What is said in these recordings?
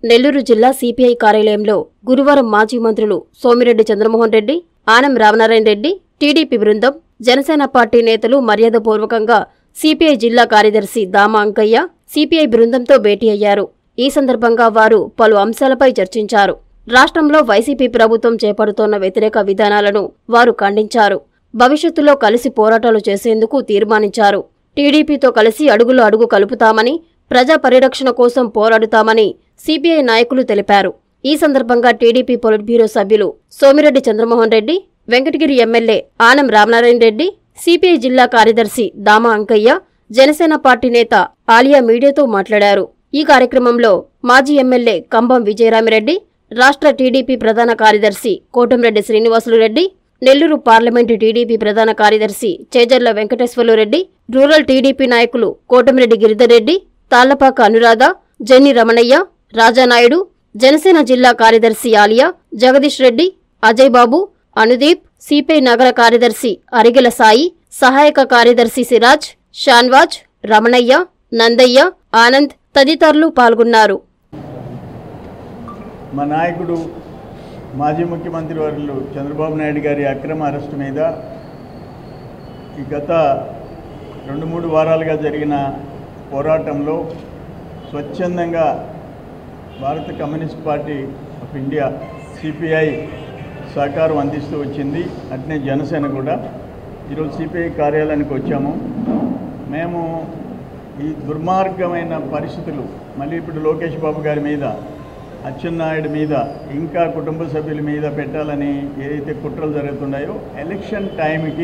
నెల్లూరు జిల్లా సిపిఐ కార్యాలయంలో గురువారం మాజీ మంత్రులు సోమిరెడ్డి చంద్రమోహన్ రెడ్డి ఆనం రామనారాయణ రెడ్డి టీడీపీ బృందం జనసేన పార్టీ నేతలు మర్యాదపూర్వకంగా సిపిఐ జిల్లా కార్యదర్శి దామ అంకయ్య సిపిఐ బృందంతో భేటీ అయ్యారు ఈ సందర్భంగా వారు పలు అంశాలపై చర్చించారు రాష్ట్రంలో వైసీపీ ప్రభుత్వం చేపడుతోన్న వ్యతిరేక విధానాలను వారు ఖండించారు భవిష్యత్తులో కలిసి పోరాటాలు చేసేందుకు తీర్మానించారు టీడీపీతో కలిసి అడుగులో అడుగు కలుపుతామని ప్రజా పరిరక్షణ కోసం పోరాడుతామని సిపిఐ నాయకులు తెలిపారు ఈ సందర్భంగా టీడీపీ పొలిట్ బ్యూరో సభ్యులు సోమిరెడ్డి చంద్రమోహన్ రెడ్డి వెంకటగిరి ఎమ్మెల్యే ఆనం రామనారాయణ రెడ్డి సిపిఐ జిల్లా కార్యదర్శి దామ అంకయ్య జనసేన పార్టీ నేత ఆలియా మీడియాతో మాట్లాడారు ఈ కార్యక్రమంలో మాజీ ఎమ్మెల్యే కంబం విజయరామిరెడ్డి రాష్ట్ర టీడీపీ ప్రధాన కార్యదర్శి కోటంరెడ్డి శ్రీనివాసులు రెడ్డి నెల్లూరు పార్లమెంటు టీడీపీ ప్రధాన కార్యదర్శి చేజర్ల వెంకటేశ్వర్లు రెడ్డి రూరల్ టీడీపీ నాయకులు కోటమిరెడ్డి గిరిధర్ రెడ్డి తాళ్లపాక అనురాధ జెన్ని రమణయ్య రాజానాయుడు జనసేన జిల్లా కార్యదర్శి ఆలియా జగదీష్ రెడ్డి అజయ్ బాబు అనుదీప్ సిపిఐ నగర కార్యదర్శి అరిగెల సాయి సహాయక కార్యదర్శి సిరాజ్ షాన్వాజ్ రమణయ్య నందయ్య ఆనంద్ తదితరులు పాల్గొన్నారు మా నాయకుడు మాజీ ముఖ్యమంత్రి వర్యులు చంద్రబాబు నాయుడు గారి అక్రమ అరెస్టు మీద ఈ గత రెండు మూడు వారాలుగా జరిగిన పోరాటంలో స్వచ్ఛందంగా భారత communist party of India CPI సహకారం అందిస్తూ వచ్చింది అట్నే జనసేన కూడా ఈరోజు సిపిఐ కార్యాలయానికి వచ్చాము మేము ఈ దుర్మార్గమైన పరిస్థితులు మళ్ళీ ఇప్పుడు లోకేష్ బాబు గారి మీద అచ్చెన్నాయుడు మీద ఇంకా కుటుంబ సభ్యుల మీద పెట్టాలని ఏదైతే కుట్రలు జరుగుతున్నాయో ఎలక్షన్ టైంకి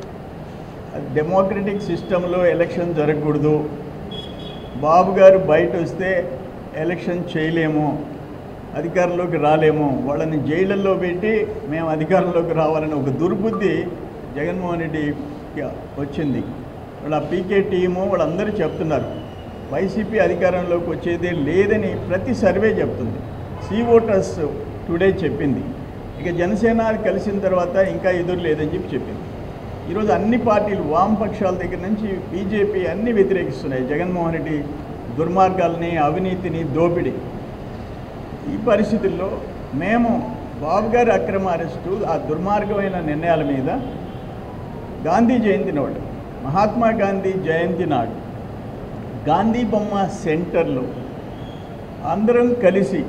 డెమోక్రటిక్ సిస్టంలో ఎలక్షన్ జరగకూడదు బాబు గారు బయట వస్తే ఎలక్షన్ చేయలేము అధికారంలోకి రాలేము వాళ్ళని జైళ్ళల్లో పెట్టి మేము అధికారంలోకి రావాలని ఒక దుర్బుద్ధి జగన్మోహన్ రెడ్డికి వచ్చింది వాళ్ళ పీకే టీము వాళ్ళందరూ చెప్తున్నారు వైసీపీ అధికారంలోకి వచ్చేదే లేదని ప్రతి సర్వే చెప్తుంది సీ ఓటర్స్ టుడే చెప్పింది ఇక జనసేన కలిసిన తర్వాత ఇంకా ఎదురు లేదని చెప్పి చెప్పింది ఈరోజు అన్ని పార్టీలు వామపక్షాల దగ్గర నుంచి బీజేపీ అన్ని వ్యతిరేకిస్తున్నాయి జగన్మోహన్ రెడ్డి దుర్మార్గాల్ని అవినీతిని దోపిడీ ఈ పరిస్థితుల్లో మేము బాబు గారి అక్రమ అరెస్టు ఆ దుర్మార్గమైన నిర్ణయాల మీద గాంధీ జయంతి నాడు మహాత్మా గాంధీ జయంతి నాడు గాంధీ బొమ్మ సెంటర్లో అందరం కలిసి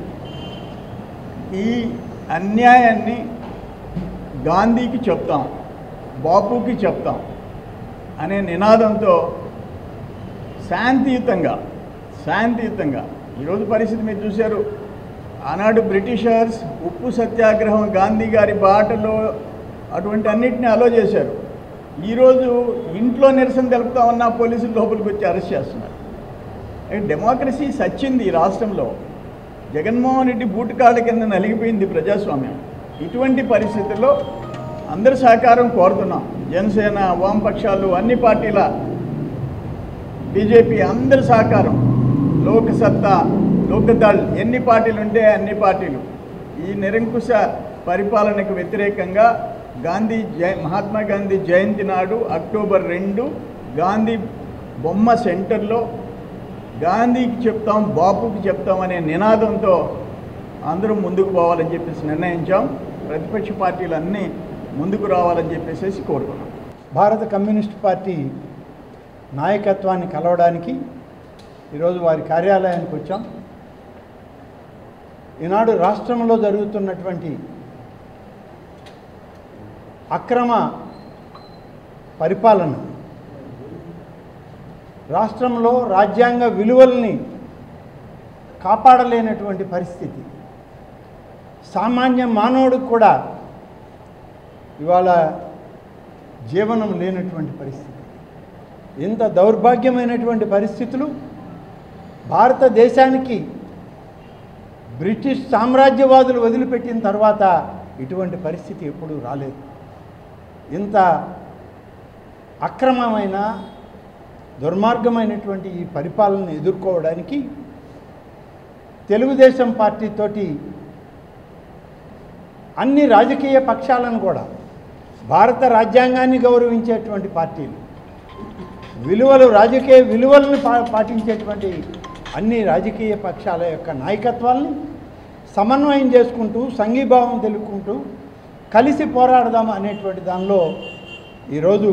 ఈ అన్యాయాన్ని గాంధీకి చెప్తాం బాపుకి చెప్తాం అనే నినాదంతో శాంతియుతంగా శాంతియుతంగా ఈరోజు పరిస్థితి మీరు చూశారు ఆనాడు బ్రిటిషర్స్ ఉప్పు సత్యాగ్రహం గాంధీ గారి బాటలో అటువంటి అన్నిటిని అలో చేశారు ఈరోజు ఇంట్లో నిరసన తెలుపుతామన్నా పోలీసులు లోపలికి వచ్చి అరెస్ట్ చేస్తున్నారు డెమోక్రసీ సచ్చింది ఈ రాష్ట్రంలో జగన్మోహన్ రెడ్డి బూటుకాళ్ళ కింద నలిగిపోయింది ప్రజాస్వామ్యం ఇటువంటి పరిస్థితుల్లో అందరి సహకారం కోరుతున్నాం జనసేన వామపక్షాలు అన్ని పార్టీల బీజేపీ అందరి సహకారం లోక్సత్తా లోక్దళ్ ఎన్ని పార్టీలు ఉంటే అన్ని పార్టీలు ఈ నిరంకుశ పరిపాలనకు వ్యతిరేకంగా గాంధీ జయ మహాత్మా గాంధీ జయంతి నాడు అక్టోబర్ రెండు గాంధీ బొమ్మ సెంటర్లో గాంధీకి చెప్తాం బాపుకి చెప్తాం అనే నినాదంతో అందరం ముందుకు పోవాలని చెప్పేసి నిర్ణయించాం ప్రతిపక్ష పార్టీలు అన్నీ ముందుకు రావాలని చెప్పేసి కోరుకున్నాం భారత కమ్యూనిస్ట్ పార్టీ నాయకత్వాన్ని కలవడానికి ఈరోజు వారి కార్యాలయానికి వచ్చాం ఈనాడు రాష్ట్రంలో జరుగుతున్నటువంటి అక్రమ పరిపాలన రాష్ట్రంలో రాజ్యాంగ విలువల్ని కాపాడలేనటువంటి పరిస్థితి సామాన్య మానవుడికి కూడా ఇవాళ జీవనం లేనటువంటి పరిస్థితి ఇంత దౌర్భాగ్యమైనటువంటి పరిస్థితులు భారతదేశానికి బ్రిటిష్ సామ్రాజ్యవాదులు వదిలిపెట్టిన తర్వాత ఇటువంటి పరిస్థితి ఎప్పుడూ రాలేదు ఇంత అక్రమమైన దుర్మార్గమైనటువంటి ఈ పరిపాలనను ఎదుర్కోవడానికి తెలుగుదేశం పార్టీతోటి అన్ని రాజకీయ పక్షాలను కూడా భారత రాజ్యాంగాన్ని గౌరవించేటువంటి పార్టీలు విలువలు రాజకీయ విలువలను పా పాటించేటువంటి అన్ని రాజకీయ పక్షాల యొక్క నాయకత్వాల్ని సమన్వయం చేసుకుంటూ సంఘీభావం తెలుపుకుంటూ కలిసి పోరాడదాం అనేటువంటి దానిలో ఈరోజు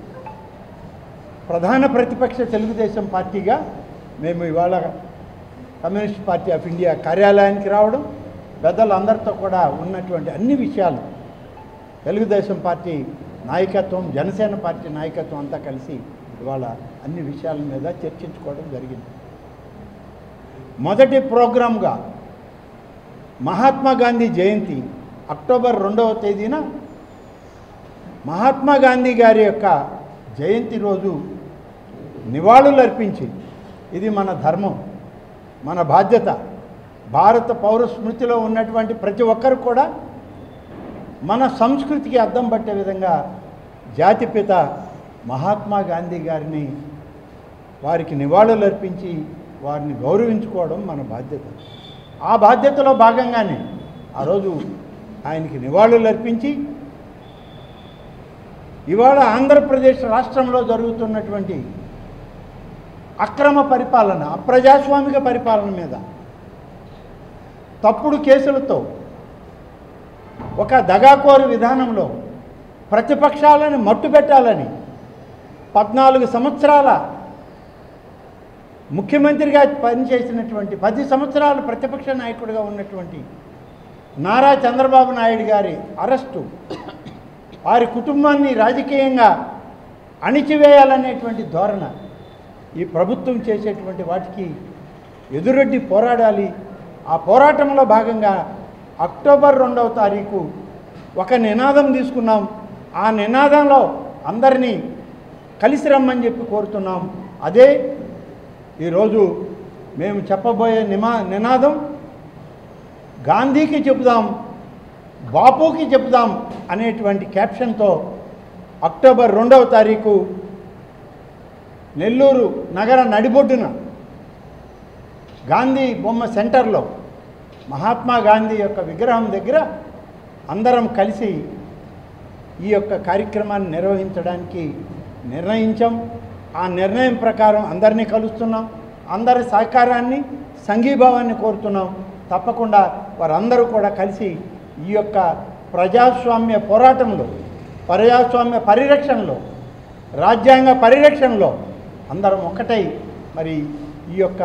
ప్రధాన ప్రతిపక్ష తెలుగుదేశం పార్టీగా మేము ఇవాళ కమ్యూనిస్ట్ పార్టీ ఆఫ్ ఇండియా కార్యాలయానికి రావడం పెద్దలందరితో కూడా ఉన్నటువంటి అన్ని విషయాలు తెలుగుదేశం పార్టీ నాయకత్వం జనసేన పార్టీ నాయకత్వం అంతా కలిసి ఇవాళ అన్ని విషయాల మీద చర్చించుకోవడం జరిగింది మొదటి ప్రోగ్రాంగా మహాత్మా గాంధీ జయంతి అక్టోబర్ రెండవ తేదీన మహాత్మా గాంధీ గారి యొక్క జయంతి రోజు నివాళులు అర్పించి ఇది మన ధర్మం మన బాధ్యత భారత పౌర స్మృతిలో ఉన్నటువంటి ప్రతి ఒక్కరు కూడా మన సంస్కృతికి అద్దం పట్టే విధంగా జాతిపిత మహాత్మా గాంధీ గారిని వారికి నివాళులు అర్పించి వారిని గౌరవించుకోవడం మన బాధ్యత ఆ బాధ్యతలో భాగంగానే ఆ రోజు ఆయనకి నివాళులు అర్పించి ఇవాళ ఆంధ్రప్రదేశ్ రాష్ట్రంలో జరుగుతున్నటువంటి అక్రమ పరిపాలన అప్రజాస్వామిక పరిపాలన మీద తప్పుడు కేసులతో ఒక దగాకోరు విధానంలో ప్రతిపక్షాలను మట్టుబెట్టాలని పద్నాలుగు సంవత్సరాల ముఖ్యమంత్రిగా పనిచేసినటువంటి పది సంవత్సరాలు ప్రతిపక్ష నాయకుడిగా ఉన్నటువంటి నారా చంద్రబాబు నాయుడు గారి అరెస్టు వారి కుటుంబాన్ని రాజకీయంగా అణిచివేయాలనేటువంటి ధోరణ ఈ ప్రభుత్వం చేసేటువంటి వాటికి ఎదురొడ్డి పోరాడాలి ఆ పోరాటంలో భాగంగా అక్టోబర్ రెండవ తారీఖు ఒక నినాదం తీసుకున్నాం ఆ నినాదంలో అందరినీ కలిసి రమ్మని చెప్పి కోరుతున్నాం అదే ఈరోజు మేము చెప్పబోయే నిమా నినాదం గాంధీకి చెబుదాం బాపుకి చెబుదాం అనేటువంటి క్యాప్షన్తో అక్టోబర్ రెండవ తారీఖు నెల్లూరు నగర నడిబొడ్డున గాంధీ బొమ్మ సెంటర్లో మహాత్మా గాంధీ యొక్క విగ్రహం దగ్గర అందరం కలిసి ఈ యొక్క కార్యక్రమాన్ని నిర్వహించడానికి నిర్ణయించాం ఆ నిర్ణయం ప్రకారం అందరినీ కలుస్తున్నాం అందరి సహకారాన్ని సంఘీభావాన్ని కోరుతున్నాం తప్పకుండా వారందరూ కూడా కలిసి ఈ యొక్క ప్రజాస్వామ్య పోరాటంలో ప్రజాస్వామ్య పరిరక్షణలో రాజ్యాంగ పరిరక్షణలో అందరం ఒక్కటై మరి ఈ యొక్క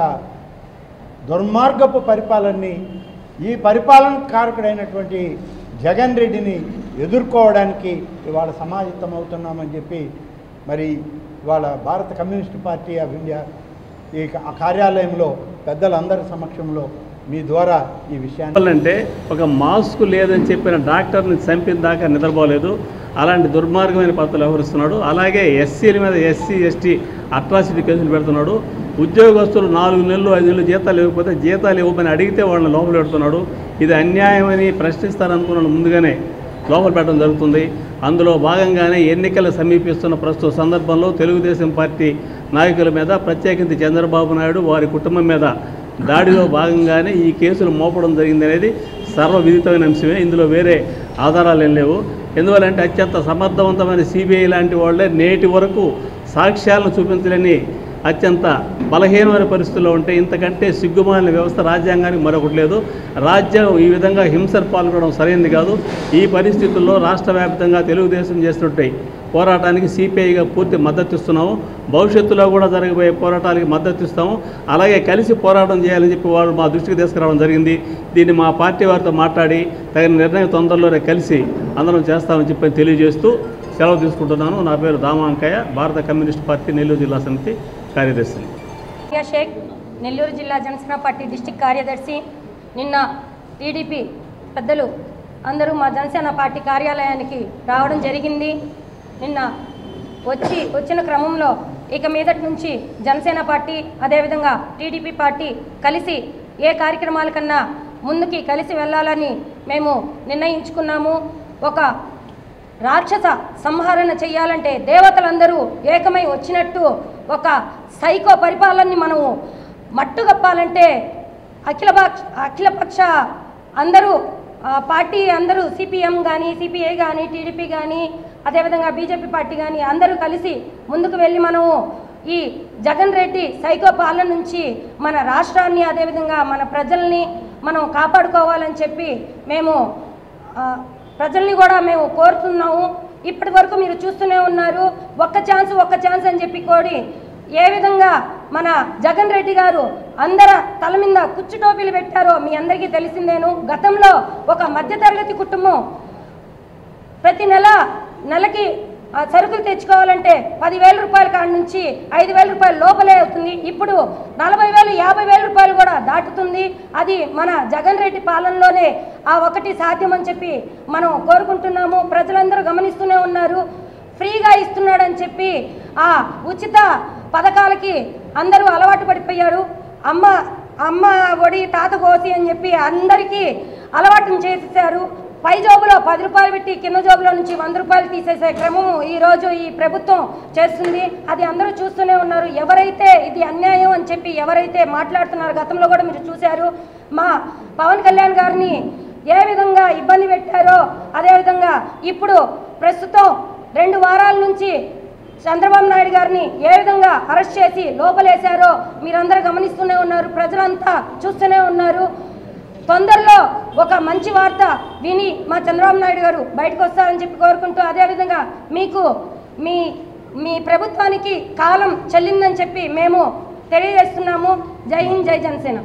దుర్మార్గపు పరిపాలనని ఈ పరిపాలన కారకుడైనటువంటి జగన్ రెడ్డిని ఎదుర్కోవడానికి ఇవాళ సమాజితమవుతున్నామని చెప్పి మరి ఇవాళ భారత కమ్యూనిస్ట్ పార్టీ ఆఫ్ ఇండియా ఈ క- కార్యాలయంలో పెద్దలందరి సమక్షంలో మీ ద్వారా ఈ విషయాన్ని అంటే ఒక మాస్క్ లేదని చెప్పిన డాక్టర్ని చంపిన దాకా నిద్రపోలేదు అలాంటి దుర్మార్గమైన పద్ధతులు వ్యవహరిస్తున్నాడు అలాగే ఎస్సీల మీద ఎస్సీ ఎస్టీ అట్రాసిటీ కేసులు పెడుతున్నాడు ఉద్యోగస్తులు నాలుగు నెలలు ఐదు నెలలు జీతాలు ఇవ్వకపోతే జీతాలు ఇవ్వమని అడిగితే వాళ్ళని లోపల పెడుతున్నాడు ఇది అన్యాయమని ప్రశ్నిస్తారనుకున్నాడు ముందుగానే లోపల పెట్టడం జరుగుతుంది అందులో భాగంగానే ఎన్నికలు సమీపిస్తున్న ప్రస్తుత సందర్భంలో తెలుగుదేశం పార్టీ నాయకుల మీద ప్రత్యేకించి చంద్రబాబు నాయుడు వారి కుటుంబం మీద దాడిలో భాగంగానే ఈ కేసులు మోపడం జరిగింది అనేది సర్వవిదితమైన అంశమే ఇందులో వేరే ఆధారాలు ఏం లేవు ఎందువల్లంటే అత్యంత సమర్థవంతమైన సిబిఐ లాంటి వాళ్ళే నేటి వరకు సాక్ష్యాలను చూపించలేని అత్యంత బలహీనమైన పరిస్థితుల్లో ఉంటే ఇంతకంటే సిగ్గుమాలిన వ్యవస్థ రాజ్యాంగానికి మరొకటి లేదు రాజ్యం ఈ విధంగా హింసలు పాల్గొనడం సరైనది కాదు ఈ పరిస్థితుల్లో రాష్ట్ర వ్యాప్తంగా తెలుగుదేశం చేస్తున్నట్టు పోరాటానికి సిపిఐగా పూర్తి మద్దతు ఇస్తున్నాము భవిష్యత్తులో కూడా జరగబోయే పోరాటాలకి మద్దతు ఇస్తాము అలాగే కలిసి పోరాటం చేయాలని చెప్పి వాళ్ళు మా దృష్టికి తీసుకురావడం జరిగింది దీన్ని మా పార్టీ వారితో మాట్లాడి తగిన నిర్ణయం తొందరలోనే కలిసి అందరం చేస్తామని చెప్పి తెలియజేస్తూ సెలవు తీసుకుంటున్నాను నా పేరు దామాంకయ్య భారత కమ్యూనిస్ట్ పార్టీ నెల్లూరు జిల్లా సమితి కార్యదర్శిని యా షేక్ నెల్లూరు జిల్లా జనసేన పార్టీ డిస్టిక్ కార్యదర్శి నిన్న టీడీపీ పెద్దలు అందరూ మా జనసేన పార్టీ కార్యాలయానికి రావడం జరిగింది నిన్న వచ్చి వచ్చిన క్రమంలో ఇక మీదటి నుంచి జనసేన పార్టీ అదేవిధంగా టీడీపీ పార్టీ కలిసి ఏ కార్యక్రమాల కన్నా ముందుకి కలిసి వెళ్ళాలని మేము నిర్ణయించుకున్నాము ఒక రాక్షస సంహరణ చేయాలంటే దేవతలందరూ ఏకమై వచ్చినట్టు ఒక సైకో పరిపాలనని మనము మట్టుగప్పాలంటే అఖిలపక్ష అఖిలపక్ష అందరూ ఆ, పార్టీ అందరూ సిపిఎం కానీ సిపిఐ కానీ టీడీపీ కానీ అదేవిధంగా బీజేపీ పార్టీ కానీ అందరూ కలిసి ముందుకు వెళ్ళి మనము ఈ జగన్ రెడ్డి సైకో పాలన నుంచి మన రాష్ట్రాన్ని అదేవిధంగా మన ప్రజల్ని మనం కాపాడుకోవాలని చెప్పి మేము ఆ, ప్రజల్ని కూడా మేము కోరుతున్నాము ఇప్పటి వరకు మీరు చూస్తూనే ఉన్నారు ఒక్క ఛాన్స్ ఒక్క ఛాన్స్ అని చెప్పి కోడి ఏ విధంగా మన జగన్ రెడ్డి గారు అందర తల మీద కుచ్చు టోపీలు పెట్టారో మీ అందరికీ తెలిసిందేను గతంలో ఒక మధ్యతరగతి కుటుంబం ప్రతి నెల నెలకి ఆ సరుకులు తెచ్చుకోవాలంటే పదివేల రూపాయల కాడ నుంచి ఐదు వేల రూపాయల లోపలే అవుతుంది ఇప్పుడు నలభై వేలు యాభై వేల రూపాయలు కూడా దాటుతుంది అది మన జగన్ రెడ్డి పాలనలోనే ఆ ఒకటి సాధ్యమని చెప్పి మనం కోరుకుంటున్నాము ప్రజలందరూ గమనిస్తూనే ఉన్నారు ఫ్రీగా ఇస్తున్నాడని చెప్పి ఆ ఉచిత పథకాలకి అందరూ అలవాటు పడిపోయారు అమ్మ అమ్మ ఒడి తాత కోసి అని చెప్పి అందరికీ అలవాటును చేసేసారు పై జోబులో పది రూపాయలు పెట్టి కింద జోబులో నుంచి వంద రూపాయలు తీసేసే క్రమము ఈ రోజు ఈ ప్రభుత్వం చేస్తుంది అది అందరూ చూస్తూనే ఉన్నారు ఎవరైతే ఇది అన్యాయం అని చెప్పి ఎవరైతే మాట్లాడుతున్నారు గతంలో కూడా మీరు చూశారు మా పవన్ కళ్యాణ్ గారిని ఏ విధంగా ఇబ్బంది పెట్టారో అదేవిధంగా ఇప్పుడు ప్రస్తుతం రెండు వారాల నుంచి చంద్రబాబు నాయుడు గారిని ఏ విధంగా అరెస్ట్ చేసి లోపలేశారో మీరందరూ గమనిస్తూనే ఉన్నారు ప్రజలంతా చూస్తూనే ఉన్నారు తొందరలో ఒక మంచి వార్త విని మా చంద్రబాబు నాయుడు గారు బయటకు వస్తారని చెప్పి కోరుకుంటూ అదేవిధంగా మీకు మీ మీ ప్రభుత్వానికి కాలం చెల్లిందని చెప్పి మేము తెలియజేస్తున్నాము జై హింద్ జై జనసేన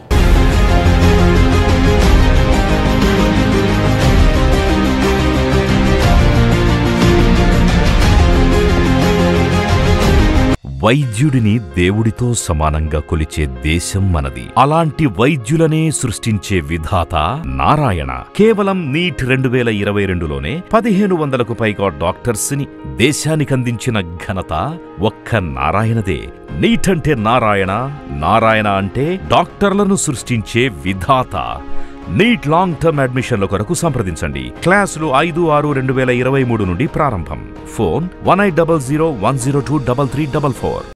వైద్యుడిని దేవుడితో సమానంగా కొలిచే దేశం మనది అలాంటి వైద్యులనే సృష్టించే విధాత నారాయణ కేవలం నీట్ రెండు వేల ఇరవై రెండులోనే పదిహేను వందలకు పైగా డాక్టర్స్ ని దేశానికందించిన ఘనత ఒక్క నారాయణదే నీట్ అంటే నారాయణ నారాయణ అంటే డాక్టర్లను సృష్టించే విధాత నీట్ లాంగ్ టర్మ్ అడ్మిషన్ల కొరకు సంప్రదించండి క్లాసులు ఐదు ఆరు రెండు వేల ఇరవై మూడు నుండి ప్రారంభం phone one eight double zero one zero two double three double four